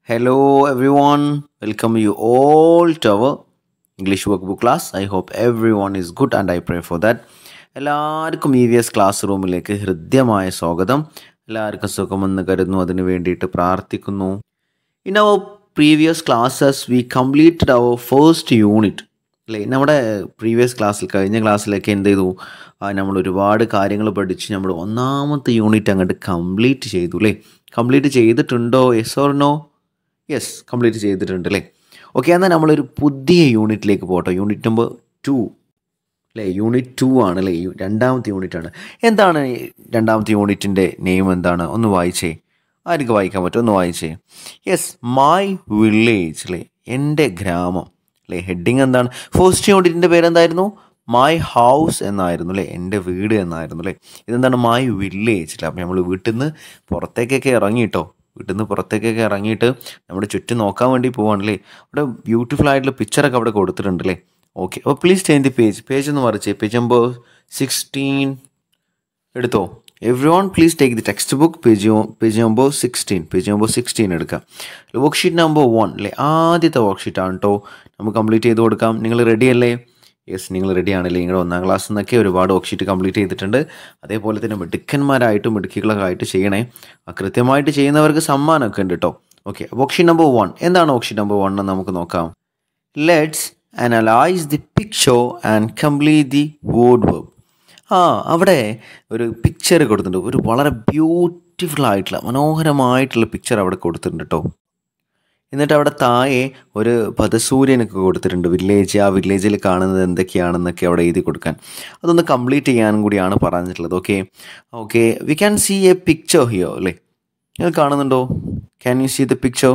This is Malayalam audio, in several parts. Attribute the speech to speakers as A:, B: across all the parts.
A: Hello everyone, welcome you all to our English workbook class. I hope everyone is good and I pray for that. എല്ലാവർക്കും ഇ വി എസ് ക്ലാസ് റൂമിലേക്ക് ഹൃദ്യമായ സ്വാഗതം എല്ലാവർക്കും സുഖമെന്ന് കരുതുന്നു അതിനു വേണ്ടിയിട്ട് പ്രാർത്ഥിക്കുന്നു in our previous classes we completed our first unit അല്ലേ നമ്മുടെ പ്രീവിയസ് ക്ലാസ്സിൽ കഴിഞ്ഞ ക്ലാസ്സിലൊക്കെ എന്ത് ചെയ്തു ആ, നമ്മൾ ഒരുപാട് കാര്യങ്ങൾ പഠിച്ച് നമ്മൾ ഒന്നാമത്തെ യൂണിറ്റ് അങ്ങോട്ട് കംപ്ലീറ്റ് ചെയ്തു അല്ലേ കംപ്ലീറ്റ് ചെയ്തിട്ടുണ്ടോ yes or no yes complete ചെയ്തിട്ടുണ്ട് അല്ലേ ഓക്കെ എന്നാൽ നമ്മളൊരു പുതിയ യൂണിറ്റിലേക്ക് പോട്ടോ യൂണിറ്റ് നമ്പർ ടു അല്ലേ യൂണിറ്റ് ടു ആണ് അല്ലേ യു- രണ്ടാമത്തെ യൂണിറ്റ് ആണ് എന്താണ് ഈ രണ്ടാമത്തെ യൂണിറ്റിൻ്റെ നെയിം എന്താണ് ഒന്ന് വായിച്ചേ ആർക്ക് വായിക്കാൻ പറ്റും ഒന്ന് വായിച്ചേ യെസ് മൈ വില്ലേജ് അല്ലേ എൻ്റെ ഗ്രാമം അല്ലേ ഹെഡിങ് എന്താണ് ഫസ്റ്റ് യൂണിറ്റിൻ്റെ പേരെന്തായിരുന്നു മൈ ഹൗസ് എന്നായിരുന്നു അല്ലേ എൻ്റെ വീട് എന്നായിരുന്നു അല്ലേ ഇതെന്താണ് മൈ വില്ലേജ് അല്ലേ അപ്പോൾ നമ്മൾ വീട്ടിൽ നിന്ന് പുറത്തേക്കൊക്കെ ഇറങ്ങിയിട്ടോ വീട്ടിൽ നിന്ന് പുറത്തേക്കൊക്കെ ഇറങ്ങിയിട്ട് നമ്മുടെ ചുറ്റും നോക്കാൻ വേണ്ടി പോവാണല്ലേ അവിടെ ബ്യൂട്ടിഫുൾ ആയിട്ടുള്ള പിക്ചറൊക്കെ അവിടെ കൊടുത്തിട്ടുണ്ട് അല്ലേ ഓക്കെ അപ്പോൾ please change the page page ഒന്ന് മറിച്ചേ പേജ് നമ്പർ സിക്സ്റ്റീൻ എടുത്തോ every one please take the text book page page number sixteen page number sixteen എടുക്കാം വർക്ക്ഷീറ്റ് നമ്പർ വൺ അല്ലേ ആദ്യത്തെ വർക്ക്ഷീറ്റ് ആണ് കേട്ടോ നമുക്ക് കംപ്ലീറ്റ് ചെയ്ത് കൊടുക്കാം നിങ്ങൾ റെഡി അല്ലേ യെസ് നിങ്ങൾ റെഡി ആണല്ലേ നിങ്ങളുടെ ഒന്നാം ക്ലാസ് നിന്നൊക്കെ ഒരുപാട് വർക്ക്ഷീറ്റ് കംപ്ലീറ്റ് ചെയ്തിട്ടുണ്ട് അതേപോലെ തന്നെ മിടുക്കന്മാരായിട്ടും മിടുക്കികളൊക്കെ ആയിട്ട് ചെയ്യണേ ആ കൃത്യമായിട്ട് ചെയ്യുന്നവർക്ക് സമ്മാനമൊക്കെ ഉണ്ട് കേട്ടോ ഓക്കെ വർക്ക്ഷീറ്റ് നമ്പർ വൺ എന്താണ് വർക്ക്ഷീറ്റ് നമ്പർ വൺ എന്ന് നമുക്ക് നോക്കാം let's analyse the picture and complete the word web ആ അവിടെ ഒരു പിക്ചർ കൊടുത്തിട്ടുണ്ട് ഒരു വളരെ ബ്യൂട്ടിഫുൾ ആയിട്ടുള്ള മനോഹരമായിട്ടുള്ള പിക്ചർ അവിടെ കൊടുത്തിട്ടുണ്ട് കേട്ടോ എന്നിട്ട് അവിടെ താഴെ ഒരു പദസൂര്യനൊക്കെ കൊടുത്തിട്ടുണ്ട് വില്ലേജ് ആ വില്ലേജിൽ കാണുന്നത് എന്തൊക്കെയാണെന്നൊക്കെ അവിടെ എഴുതി കൊടുക്കാൻ അതൊന്ന് കംപ്ലീറ്റ് ചെയ്യാനും കൂടിയാണ് പറഞ്ഞിട്ടുള്ളത് okay okay we can see a picture here അല്ലേ നിങ്ങൾ കാണുന്നുണ്ടോ can you see the picture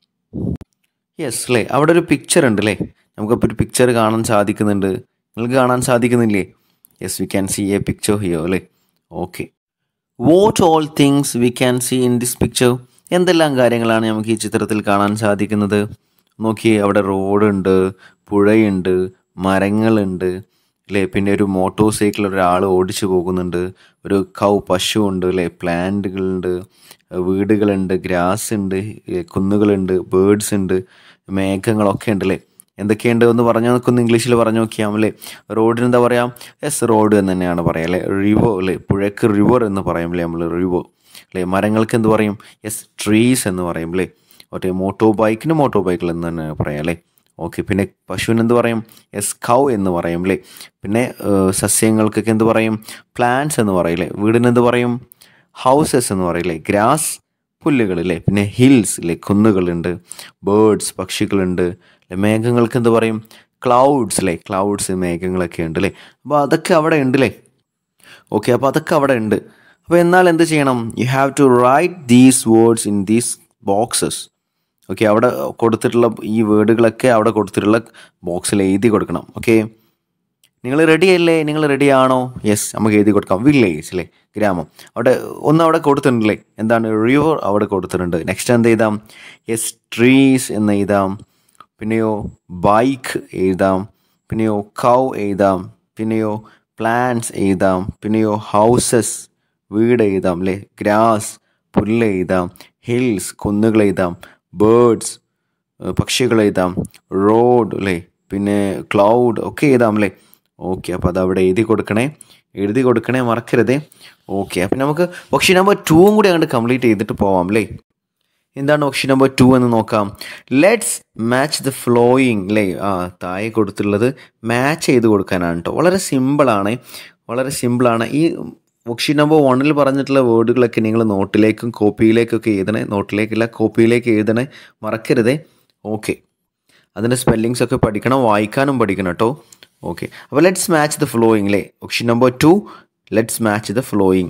A: yes അല്ലേ അവിടെ ഒരു പിക്ചർ ഉണ്ട് അല്ലേ നമുക്കപ്പോൾ ഒരു പിക്ചർ കാണാൻ സാധിക്കുന്നുണ്ട് നിങ്ങൾക്ക് കാണാൻ സാധിക്കുന്നില്ലേ yes we can see a picture here അല്ലേ okay what all things we can see in this picture എന്തെല്ലാം കാര്യങ്ങളാണ് നമുക്ക് ഈ ചിത്രത്തിൽ കാണാൻ സാധിക്കുന്നത് നോക്കിയേ അവിടെ റോഡുണ്ട് പുഴയുണ്ട് മരങ്ങളുണ്ട് അല്ലേ പിന്നെ ഒരു മോട്ടോർ സൈക്കിൾ ഒരാൾ ഓടിച്ചു പോകുന്നുണ്ട് ഒരു കൗ പശു ഉണ്ട് അല്ലേ പ്ലാന്റുകളുണ്ട് വീടുകളുണ്ട് ഗ്രാസ് ഉണ്ട് ഏ, കുന്നുകളുണ്ട് ബേർഡ്സ് ഉണ്ട് മേഘങ്ങളൊക്കെ ഉണ്ട് അല്ലേ എന്തൊക്കെയുണ്ട് എന്ന് പറഞ്ഞു നോക്കൊന്ന് ഇംഗ്ലീഷിൽ പറഞ്ഞു നോക്കിയാൽ അല്ലേ റോഡിന് എന്താ പറയാം യെസ് റോഡ് എന്ന് തന്നെയാണ് പറയാം അല്ലേ റിവർ അല്ലേ പുഴയ്ക്ക് റിവർ എന്ന് പറയും അല്ലേ നമ്മൾ റിവർ അല്ലേ മരങ്ങൾക്ക് എന്ത് പറയും യെസ് ട്രീസ് എന്ന് പറയും അല്ലേ മറ്റേ മോട്ടോ ബൈക്കിന് മോട്ടോ ബൈക്കിൾ എന്ന് തന്നെ പറയാം അല്ലേ ഓക്കെ പിന്നെ പശുവിന് എന്ത് പറയും യെസ് കൗ എന്ന് പറയും അല്ലേ പിന്നെ ഏഹ്, സസ്യങ്ങൾക്കൊക്കെ എന്ത് പറയും പ്ലാന്റ്സ് എന്ന് പറയും അല്ലേ വീടിന് എന്ത് പറയും ഹൗസസ് എന്ന് പറയില്ലേ ഗ്രാസ് പുല്ലുകൾ അല്ലേ പിന്നെ ഹിൽസ് അല്ലേ കുന്നുകളുണ്ട് ബേർഡ്സ് പക്ഷികളുണ്ട് അല്ലേ മേഘങ്ങൾക്ക് എന്ത് പറയും ക്ലൗഡ്സ് അല്ലേ ക്ലൗഡ്സ് മേഘങ്ങളൊക്കെ ഉണ്ട് അല്ലേ അപ്പോൾ അതൊക്കെ അവിടെ ഉണ്ട് അല്ലേ ഓക്കെ അപ്പോൾ അതൊക്കെ അവിടെ ഉണ്ട് അപ്പോൾ എന്നാൽ എന്ത് ചെയ്യണം you have to write these words in these boxes okay അവിടെ കൊടുത്തിട്ടുള്ള ഈ വേർഡുകളൊക്കെ അവിടെ കൊടുത്തിട്ടുള്ള ബോക്സിൽ എഴുതി കൊടുക്കണം ഓക്കെ നിങ്ങൾ റെഡി അല്ലേ നിങ്ങൾ റെഡി ആണോ യെസ് നമുക്ക് എഴുതി കൊടുക്കാം വില്ലേജ് അല്ലേ ഗ്രാമം അവിടെ ഒന്ന് അവിടെ കൊടുത്തിട്ടുണ്ടല്ലേ എന്താണ് റിവർ അവിടെ കൊടുത്തിട്ടുണ്ട് നെക്സ്റ്റ് എന്ത് എഴുതാം യെസ് ട്രീസ് എന്ന് എഴുതാം പിന്നെയോ ബൈക്ക് എഴുതാം പിന്നെയോ കൗ എഴുതാം പിന്നെയോ പ്ലാന്റ്സ് എഴുതാം പിന്നെയോ ഹൗസസ് വീട് എഴുതാം അല്ലേ ഗ്രാസ് പുല്ല് എഴുതാം ഹിൽസ് കുന്നുകൾ എഴുതാം ബേർഡ്സ് പക്ഷികൾ എഴുതാം റോഡ് അല്ലേ പിന്നെ ക്ലൗഡ് ഒക്കെ എഴുതാം അല്ലേ ഓക്കെ അപ്പോൾ അത് അവിടെ എഴുതി കൊടുക്കണേ എഴുതി കൊടുക്കണേ മറക്കരുതേ ഓക്കെ അപ്പം നമുക്ക് പക്ഷി നമ്പർ ടൂവും കൂടി അങ്ങോട്ട് കംപ്ലീറ്റ് ചെയ്തിട്ട് പോവാം അല്ലേ എന്താണ് ഓപ്ഷൻ നമ്പർ ടു എന്ന് നോക്കാം ലെറ്റ്സ് മാച്ച് ദ ഫ്ലോയിങ് അല്ലേ ആ താഴെ കൊടുത്തുള്ളത് മാച്ച് ചെയ്ത് കൊടുക്കാനാണ് കേട്ടോ വളരെ സിമ്പിളാണ് വളരെ സിമ്പിളാണ് ഈ ഓപ്ഷൻ നമ്പർ വണ്ണിൽ പറഞ്ഞിട്ടുള്ള വേർഡുകളൊക്കെ നിങ്ങൾ നോട്ടിലേക്കും കോപ്പിയിലേക്കൊക്കെ എഴുതണേ നോട്ടിലേക്കല്ല കോപ്പിയിലേക്ക് എഴുതണേ മറക്കരുതേ ഓക്കെ അതിൻ്റെ സ്പെല്ലിങ്സ് ഒക്കെ പഠിക്കണം വായിക്കാനും പഠിക്കണം കേട്ടോ ഓക്കെ അപ്പോൾ ലെറ്റ്സ് മാച്ച് ദ ഫ്ലോയിങ് അല്ലേ option number two let's match the following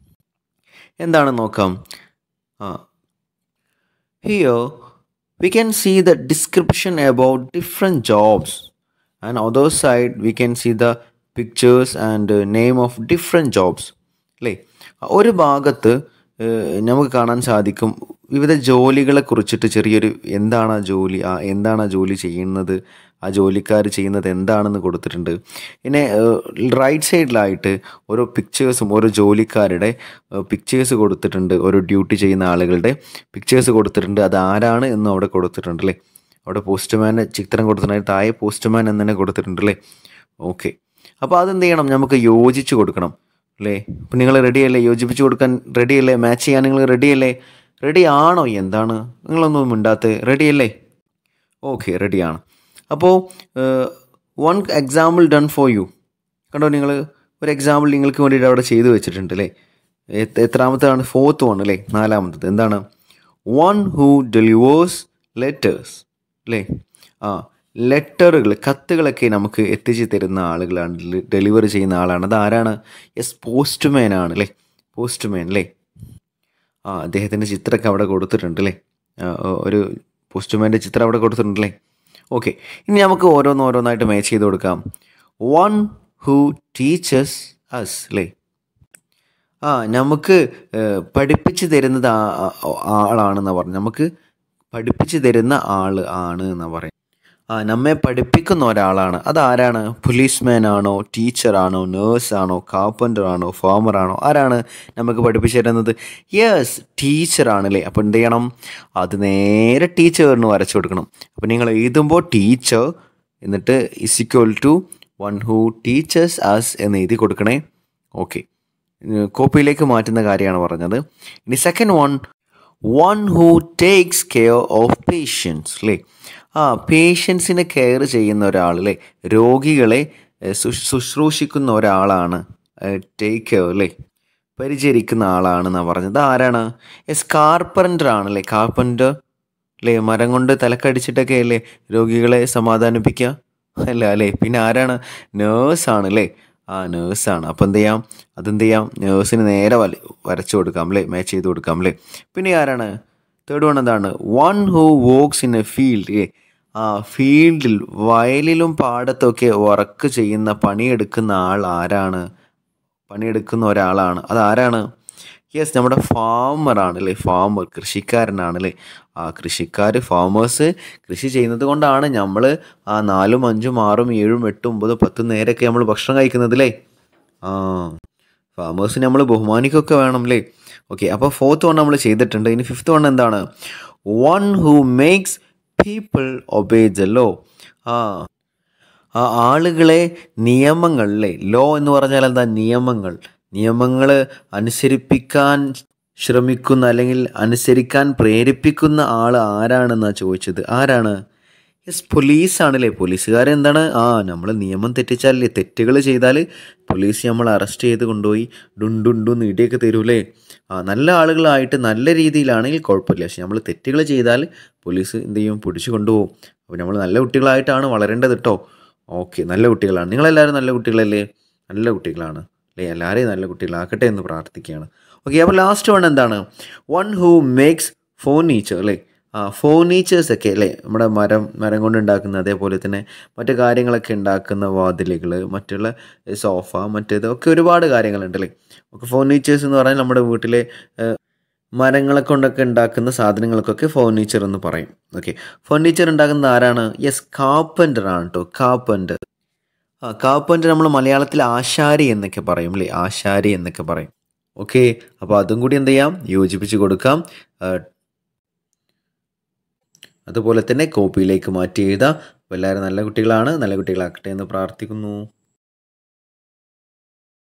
A: എന്താണ് നോക്കാം ആ Here we can see the description about different jobs and other side we can see the pictures and uh, name of different jobs അല്ലേ ഒരു ഭാഗത്ത് ഏഹ്, നമുക്ക് കാണാൻ സാധിക്കും വിവിധ ജോലികളെ കുറിച്ചിട്ട് ചെറിയൊരു എന്താണ് ആ ജോലി ആ എന്താണ് ആ ജോലി ചെയ്യുന്നത് ആ ജോലിക്കാർ ചെയ്യുന്നത് എന്താണെന്ന് കൊടുത്തിട്ടുണ്ട് പിന്നെ റൈറ്റ് സൈഡിലായിട്ട് ഓരോ പിക്ചേഴ്സും ഓരോ ജോലിക്കാരുടെ പിക്ചേഴ്സ് കൊടുത്തിട്ടുണ്ട് ഓരോ ഡ്യൂട്ടി ചെയ്യുന്ന ആളുകളുടെ പിക്ചേഴ്സ് കൊടുത്തിട്ടുണ്ട് അത് ആരാണ് എന്നും അവിടെ കൊടുത്തിട്ടുണ്ട് അല്ലേ അവിടെ പോസ്റ്റ്മാൻ്റെ ചിത്രം കൊടുത്തിട്ടുണ്ട് താഴെ പോസ്റ്റ്മാൻ എന്ന് തന്നെ കൊടുത്തിട്ടുണ്ട് അല്ലേ ഓക്കെ അപ്പോൾ അതെന്ത് ചെയ്യണം നമുക്ക് യോജിച്ച് കൊടുക്കണം അല്ലേ അപ്പം നിങ്ങൾ റെഡിയല്ലേ യോജിപ്പിച്ച് കൊടുക്കാൻ റെഡിയല്ലേ മാച്ച് ചെയ്യാൻ നിങ്ങൾ റെഡിയല്ലേ റെഡി ആണോ എന്താണ് നിങ്ങളൊന്നും മിണ്ടാത്ത റെഡിയല്ലേ ഓക്കെ റെഡിയാണ് അപ്പോൾ one example done for you കണ്ടോ നിങ്ങൾ ഒരു എക്സാമ്പിൾ നിങ്ങൾക്ക് വേണ്ടിയിട്ട് അവിടെ ചെയ്തു വെച്ചിട്ടുണ്ട് അല്ലേ എത്ര- എത്രാമത്താണ് ഫോർത്ത് വൺ അല്ലേ നാലാമത്തത് എന്താണ് വൺ ഹൂ ഡെലിവേഴ്സ് ലെറ്റേഴ്സ് അല്ലേ ആ ലെറ്ററുകൾ കത്തുകളൊക്കെ നമുക്ക് എത്തിച്ചു തരുന്ന ആളുകളാണ് ഡെലിവറി ചെയ്യുന്ന ആളാണ് അത് ആരാണ് യെസ് പോസ്റ്റ്മാൻ ആണ് അല്ലേ പോസ്റ്റ്മാൻ അല്ലേ ആ അദ്ദേഹത്തിൻ്റെ ചിത്രമൊക്കെ അവിടെ കൊടുത്തിട്ടുണ്ട് അല്ലേ ആ, ഒ- ഒരു പോസ്റ്റ്മാൻ്റെ ചിത്രം അവിടെ കൊടുത്തിട്ടുണ്ട് അല്ലേ ഓക്കെ ഇനി നമുക്ക് ഓരോന്ന് ഓരോന്നായിട്ട് മാച്ച് ചെയ്ത് കൊടുക്കാം വൺ ഹൂ ടീച്ചേഴ്സ് അസ് അല്ലേ ആ നമുക്ക് ഏഹ്, പഠിപ്പിച്ച് തരുന്നത് ആ- ആ- ആളാണെന്ന് പറഞ്ഞു നമുക്ക് പഠിപ്പിച്ച് തരുന്ന ആൾ ആണ് എന്ന് പറയും ആ നമ്മെ പഠിപ്പിക്കുന്ന ഒരാളാണ് അതാരാണ് പോലീസ്മാൻ ആണോ ടീച്ചറാണോ നേഴ്സാണോ കാർപ്പൻ്റർ ആണോ ഫാമർ ആണോ ആരാണ് നമുക്ക് പഠിപ്പിച്ചു തരുന്നത് യെസ് ടീച്ചറാണ് അല്ലേ അപ്പോൾ എന്ത് ചെയ്യണം അത് നേരെ ടീച്ചറിന് വരച്ചു കൊടുക്കണം അപ്പോൾ നിങ്ങൾ എഴുതുമ്പോൾ ടീച്ചർ എന്നിട്ട് is equal to one who teaches us എന്ന് എഴുതി കൊടുക്കണേ ഓക്കെ കോപ്പിയിലേക്ക് മാറ്റുന്ന കാര്യമാണ് പറഞ്ഞത് ഇനി second one one who takes care of patients അല്ലേ ആ പേഷ്യൻസിനെ കെയർ ചെയ്യുന്ന ഒരാൾ അല്ലേ രോഗികളെ ഏഹ്, ശുശ്- ശുശ്രൂഷിക്കുന്ന ഒരാളാണ് ടേക്ക് കെയർ അല്ലേ പരിചരിക്കുന്ന ആളാണെന്നാണ് പറഞ്ഞത് ആരാണ് എസ് കാർപ്പൻ്റർ ആണല്ലേ കാർപ്പൻ്റർ അല്ലേ മരം കൊണ്ട് തലക്കടിച്ചിട്ടൊക്കെ അല്ലേ രോഗികളെ സമാധാനിപ്പിക്കുക അല്ല അല്ലേ പിന്നെ ആരാണ് നേഴ്സാണ് അല്ലേ ആ നേഴ്സാണ് അപ്പോൾ എന്ത് ചെയ്യാം അതെന്ത് ചെയ്യാം നേഴ്സിന് നേരെ വല വരച്ചു കൊടുക്കാം അല്ലേ മാച്ച് ചെയ്ത് കൊടുക്കാം അല്ലേ പിന്നെ ആരാണ് തേർഡ് വൺ എന്താണ് one who works in a field ഏ ആ ഫീൽഡിൽ വയലിലും പാടത്തൊക്കെ വർക്ക് ചെയ്യുന്ന പണിയെടുക്കുന്ന ആൾ ആരാണ് പണിയെടുക്കുന്ന ഒരാളാണ് അതാരാണ് യെസ് നമ്മുടെ ഫാമറാണ് അല്ലേ ഫാമർ കൃഷിക്കാരനാണ് അല്ലേ ആ കൃഷിക്കാർ ഫാമേഴ്സ് കൃഷി ചെയ്യുന്നത് കൊണ്ടാണ് നമ്മൾ ആ നാലും അഞ്ചും ആറും ഏഴും എട്ടും ഒമ്പതും പത്തും നേരമൊക്കെ നമ്മൾ ഭക്ഷണം കഴിക്കുന്നത് അല്ലേ ആ ഫാമേഴ്സിനെ നമ്മൾ ബഹുമാനിക്കൊക്കെ വേണം അല്ലേ ഓക്കെ അപ്പോൾ ഫോർത്ത് വൺ നമ്മൾ ചെയ്തിട്ടുണ്ട് ഇനി ഫിഫ്ത്ത് വൺ എന്താണ് one who makes people obey the law ആ ആ ആളുകളെ നിയമങ്ങളിലെ ലോ എന്ന് പറഞ്ഞാൽ എന്താ നിയമങ്ങൾ നിയമങ്ങൾ അനുസരിപ്പിക്കാൻ ശ്രമിക്കുന്ന അല്ലെങ്കിൽ അനുസരിക്കാൻ പ്രേരിപ്പിക്കുന്ന ആൾ ആരാണെന്നാണ് ചോദിച്ചത് ആരാണ് യെസ് പോലീസാണല്ലേ പോലീസുകാരെന്താണ് ആ നമ്മൾ നിയമം തെറ്റിച്ചാലേ തെറ്റുകൾ ചെയ്താൽ പോലീസ് നമ്മൾ അറസ്റ്റ് ചെയ്ത് കൊണ്ടുപോയി ഡുണ്ടുണ്ടു ഇടിയൊക്കെ തരൂലേ ആ നല്ല ആളുകളായിട്ട് നല്ല രീതിയിലാണെങ്കിൽ കുഴപ്പമില്ല പക്ഷെ നമ്മൾ തെറ്റുകൾ ചെയ്താൽ പോലീസ് എന്ത് ചെയ്യും പിടിച്ചു കൊണ്ടുപോകും അപ്പോൾ നമ്മൾ നല്ല കുട്ടികളായിട്ടാണ് വളരേണ്ടത് കേട്ടോ ഓക്കെ നല്ല കുട്ടികളാണ് നിങ്ങളെല്ലാവരും നല്ല കുട്ടികളല്ലേ നല്ല കുട്ടികളാണ് അല്ലേ എല്ലാവരെയും നല്ല കുട്ടികളാക്കട്ടെ എന്ന് പ്രാർത്ഥിക്കുകയാണ് ഓക്കെ അപ്പോൾ ലാസ്റ്റ് വൺ എന്താണ് വൺ ഹൂ മേക്സ് ഫോർണീച്ചർ അല്ലേ ആ ഫോർണീച്ചേഴ്സ് ഒക്കെ അല്ലേ നമ്മുടെ മരം മരം കൊണ്ട് ഉണ്ടാക്കുന്ന അതേപോലെ തന്നെ മറ്റു കാര്യങ്ങളൊക്കെ ഉണ്ടാക്കുന്ന വാതിലുകൾ മറ്റുള്ള സോഫ മറ്റേത് ഒക്കെ ഒരുപാട് കാര്യങ്ങളുണ്ട് അല്ലേ ഒക്കെ ഫർണിച്ചേഴ്സ് എന്ന് പറഞ്ഞാൽ നമ്മുടെ വീട്ടിലെ ഏഹ്, മരങ്ങളെ കൊണ്ടൊക്കെ ഉണ്ടാക്കുന്ന സാധനങ്ങൾക്കൊക്കെ ഫർണിച്ചർ എന്ന് പറയും ഓക്കെ ഫർണിച്ചർ ഉണ്ടാക്കുന്നത് ആരാണ് യെസ് കാർപ്പൻ്റർ ആണ് കേട്ടോ കാർപ്പൻ്റർ ആ കാർപ്പൻ്റർ നമ്മൾ മലയാളത്തിൽ ആശാരി എന്നൊക്കെ പറയും അല്ലേ ആശാരി എന്നൊക്കെ പറയും ഓക്കെ അപ്പോൾ അതും കൂടി എന്ത് ചെയ്യാം യോജിപ്പിച്ച് കൊടുക്കാം ആ, അതുപോലെ തന്നെ കോപ്പിയിലേക്ക് മാറ്റി എഴുതാം അപ്പോൾ എല്ലാവരും നല്ല കുട്ടികളാണ് നല്ല കുട്ടികളാക്കട്ടെ എന്ന് പ്രാർത്ഥിക്കുന്നു